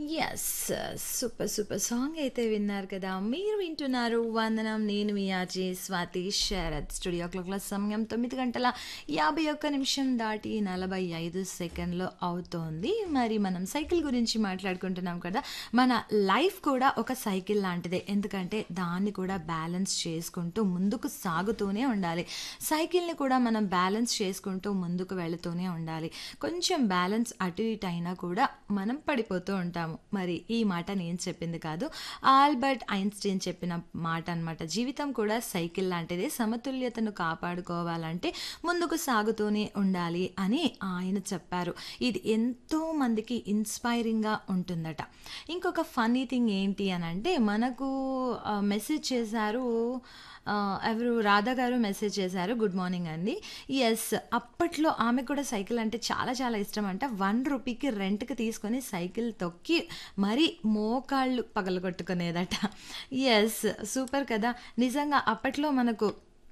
Yes. Super super song అయితే విన్నారు కదా! మీరు వింటున్నారు 'వందనం' నేను మీ ఆర్‌జే స్వాతి శరత్. స్టూడియో క్లాక్‌ల సమయం 9 గంటల 51 నిమిషం దాటి 45 సెకండ్‌లు అవుతోంది. మరి మనం సైకిల్ గురించి మాట్లాడుకుంటున్నాం కదా! మన లైఫ్ కూడా ఒక సైకిల్ లాంటిదే. ఎందుకంటే దాన్ని కూడా బ్యాలెన్స్ చేసుకుంటూ ముందుకు సాగుతూనే ఉండాలి. సైకిల్‌ని కూడా మనం బ్యాలెన్స్ చేసుకుంటూ ముందుకు వెళుతూనే ఉండాలి. కొంచెం బ్యాలెన్స్ అటు ఇటు అయినా కూడా మనం పడిపోతూ ఉంటాము. మరి ఈ మాట నేను చెప్పింది కాదు. ఆల్బర్ట్ ఐన్‌స్టీన్ చెప్పిన మాట అనమాట. జీవితం కూడా సైకిల్ లాంటిదే. సమతుల్యతను కాపాడుకోవాలంటే ముందుకు సాగుతూనే ఉండాలి అని ఆయన చెప్పారు. ఇది ఎంతో మందికి ఇన్‌స్పైరింగ్‌గా ఉంటుందట. ఇంకొక ఫన్నీ థింగ్ ఏంటి అనంటే మనకు ఆహ్, మెసేజ్ చేశారు ఆహ్, ఎవరు రాధ గారు మెసేజ్ చేశారు. గుడ్ మార్నింగ్ అండి. యెస్. అప్పట్లో ఆమెకు కూడా సైకిల్ అంటే చాలా చాలా ఇష్టమంట. రూ. 1కి రెంట్‌కి తీసుకొని సైకిల్ తొక్కి మరీ మోకాళ్ళు పగలగొట్టుకునేదట. యెస్. సూపర్ కదా! నిజంగా అప్పట్లో మనకు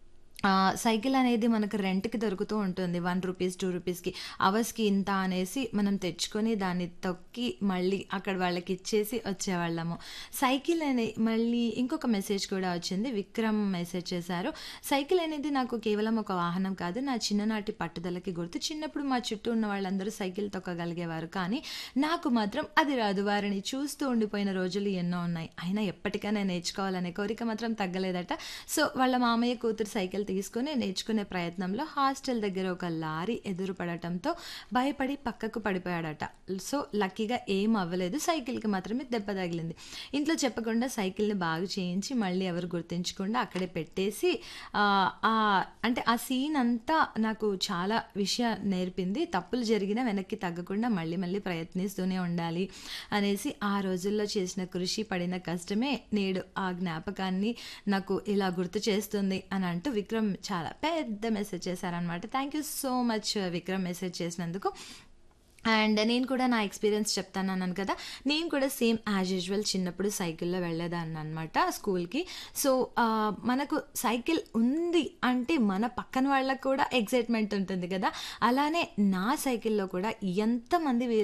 ఆహ్, సైకిల్ అనేది మనకు రెంట్‌కి దొరుకుతూ ఉంటుంది. రూ. 1, రూ. 2కి అవర్స్‌కి ఇంత అనేసి మనం తెచ్చుకొని దాన్ని తొక్కి మళ్ళీ అక్కడ వాళ్ళకిచ్చేసి వచ్చేవాళ్ళము. సైకిల్ అనే మళ్ళీ ఇంకొక మెసేజ్ కూడా వచ్చింది. విక్రమ్ మెసేజ్ చేశారు. సైకిల్ అనేది నాకు కేవలం ఒక వాహనం కాదు. నా చిన్ననాటి పట్టుదలకి గుర్తు. చిన్నప్పుడు మా చుట్టూ ఉన్న వాళ్ళందరూ సైకిల్ తొక్కగలిగేవారు. కానీ నాకు మాత్రం అది రాదు. వారిని చూస్తూ ఉండిపోయిన రోజులు ఎన్నో ఉన్నాయి. అయినా ఎప్పటికైనా నేర్చుకోవాలనే కోరిక మాత్రం తగ్గలేదట. సో వాళ్ళ మామయ్య కూతురు సైకిల్ తీసుకొని నేర్చుకునే ప్రయత్నంలో హాస్టల్ దగ్గర ఒక లారీ ఎదురు పడటంతో భయపడి పక్కకు పడిపోయాడట. సో లక్కీగా ఏం అవ్వలేదు. సైకిల్‌కి మాత్రమే దెబ్బ తగిలింది. ఇంట్లో చెప్పకుండా సైకిల్‌ని బాగు చేయించి మళ్ళీ ఎవరు గుర్తించకుండా అక్కడే పెట్టేసి ఆహ్, ఆహ్, అంటే ఆ సీన్ అంతా నాకు చాలా విషయాలు నేర్పింది. తప్పులు జరిగినా వెనక్కి తగ్గకుండా మళ్ళీ మళ్ళీ ప్రయత్నిస్తూనే ఉండాలి అనేసి ఆ రోజుల్లో చేసిన కృషి, పడిన కష్టమే నేడు ఆ జ్ఞాపకాన్ని నాకు ఇలా గుర్తు చేస్తుంది అని అంటూ విక్రమ్ చాలా పెద్ద మెసేజ్ చేశారనమాట. Thank you so much Vikram message చేసినందుకు. అండ్ నేను కూడా నా ఎక్స్‌పీరియన్స్ చెప్తానన్నాను కదా! నేను కూడా సేమ్ యాజ్ యూజువల్ చిన్నప్పుడు సైకిల్‌లో వెళ్ళేదాన్ననమాట స్కూల్‌కి. సో ఆహ్, మనకు సైకిల్ ఉంది అంటే మన పక్కన వాళ్ళకి కూడా ఎక్సైట్‌మెంట్ ఉంటుంది కదా! అలానే నా సైకిల్‌లో కూడా ఎంతమంది